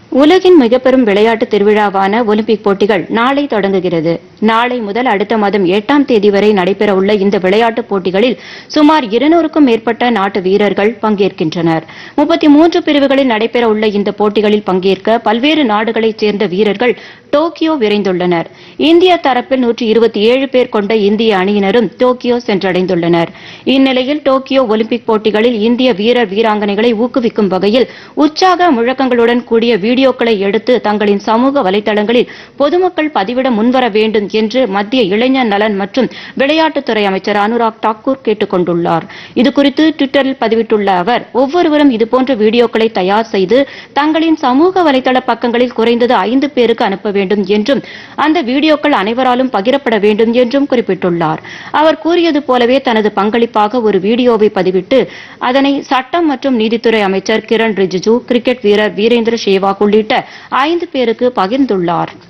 உலகின் மிகப்பெரும் விளையாட்டு திருவிழாவான ஒலிம்பிக் போட்டிகள் நாளை தொடங்குகிறது நாளை முதல் அடுத்த மாதம் எட்டாம் தேதி வரை நடைபெறவுள்ள இந்த விளையாட்டுப் போட்டிகளில் சுமார் இருநூறுக்கும் மேற்பட்ட நாட்டு வீரர்கள் பங்கேற்கின்றனர் முப்பத்தி மூன்று பிரிவுகளில் நடைபெறவுள்ள இந்த போட்டிகளில் பங்கேற்க பல்வேறு நாடுகளைச் சேர்ந்த வீரர்கள் டோக்கியோ விரைந்துள்ளனர் இந்திய தரப்பில் நூற்றி இருபத்தி ஏழு பேர் கொண்ட இந்திய அணியினரும் டோக்கியோ சென்றடைந்துள்ளனர் இந்நிலையில் டோக்கியோ ஒலிம்பிக் போட்டிகளில் இந்திய வீரர் வீராங்கனைகளை ஊக்குவிக்கும் வகையில் உற்சாக முழக்கங்களுடன் கூடிய வீடியோக்களை எடுத்து தங்களின் சமூக வலைதளங்களில் பொதுமக்கள் பதிவிட முன்வர வேண்டும் என்று மத்திய இளைஞர் நலன் மற்றும் விளையாட்டுத்துறை அமைச்சர் அனுராக் தாக்கூர் கேட்டுக் கொண்டுள்ளார் இதுகுறித்து டுவிட்டரில் பதிவிட்டுள்ள அவர் ஒவ்வொருவரும் இதுபோன்ற வீடியோக்களை தயார் செய்து தங்களின் சமூக வலைதள பக்கங்களில் குறைந்தது ஐந்து பேருக்கு அனுப்ப வேண்டும் என்றும் அந்த வீடியோக்கள் அனைவராலும் பகிரப்பட வேண்டும் என்றும் குறிப்பிட்டுள்ளார் அவர் கூறியது போலவே தனது பங்களிப்பாக ஒரு வீடியோவை பதிவிட்டு அதனை சட்டம் மற்றும் நீதித்துறை அமைச்சர் கிரண் ரிஜிஜு கிரிக்கெட் வீரர் வீரேந்திர சேவாக் உள்ளிட்ட ஐந்து பேருக்கு பகிர்ந்துள்ளார்